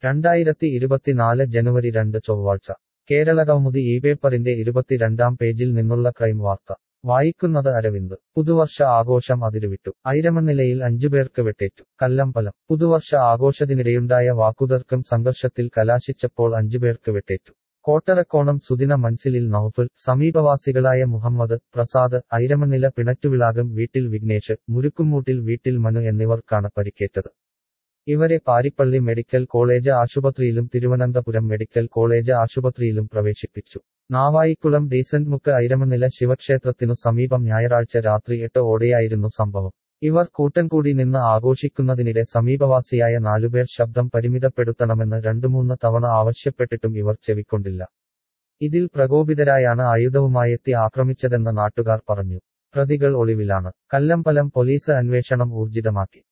രണ്ടായിരത്തി ഇരുപത്തിനാല് ജനുവരി രണ്ട് ചൊവ്വാഴ്ച കേരളകൗമുദി ഈ പേപ്പറിന്റെ ഇരുപത്തിരണ്ടാം പേജിൽ നിന്നുള്ള ക്രൈം വാർത്ത വായിക്കുന്നത് അരവിന്ദ് പുതുവർഷ ആഘോഷം അതിരുവിട്ടു ഐരമനിലയിൽ അഞ്ചുപേർക്ക് വെട്ടേറ്റു കല്ലമ്പലം പുതുവർഷ ആഘോഷത്തിനിടെയുണ്ടായ വാക്കുതർക്കം സംഘർഷത്തിൽ കലാശിച്ചപ്പോൾ അഞ്ചുപേർക്ക് വെട്ടേറ്റു കോട്ടറക്കോണം സുദിന മൻസിലിൽ നൌഫൽ സമീപവാസികളായ മുഹമ്മദ് പ്രസാദ് ഐരമനില പിണറ്റുവിളാകം വീട്ടിൽ വിഘ്നേഷ് മുരുക്കുമൂട്ടിൽ വീട്ടിൽ മനു എന്നിവർക്കാണ് പരിക്കേറ്റത് ഇവരെ പാരിപ്പള്ളി മെഡിക്കൽ കോളേജ് ആശുപത്രിയിലും തിരുവനന്തപുരം മെഡിക്കൽ കോളേജ് ആശുപത്രിയിലും പ്രവേശിപ്പിച്ചു നാവായിക്കുളം ഡീസന്റ് മുക്ക് ഐരമനില ശിവക്ഷേത്രത്തിനു സമീപം ഞായറാഴ്ച രാത്രി എട്ട് ഓടെയായിരുന്നു സംഭവം ഇവർ കൂട്ടം കൂടി നിന്ന് ആഘോഷിക്കുന്നതിനിടെ സമീപവാസിയായ നാലുപേർ ശബ്ദം പരിമിതപ്പെടുത്തണമെന്ന് രണ്ടുമൂന്ന് തവണ ആവശ്യപ്പെട്ടിട്ടും ഇവർ ചെവിക്കൊണ്ടില്ല ഇതിൽ പ്രകോപിതരായാണ് ആയുധവുമായെത്തി ആക്രമിച്ചതെന്ന് നാട്ടുകാർ പറഞ്ഞു പ്രതികൾ ഒളിവിലാണ് കല്ലമ്പലം പോലീസ് അന്വേഷണം ഊർജിതമാക്കി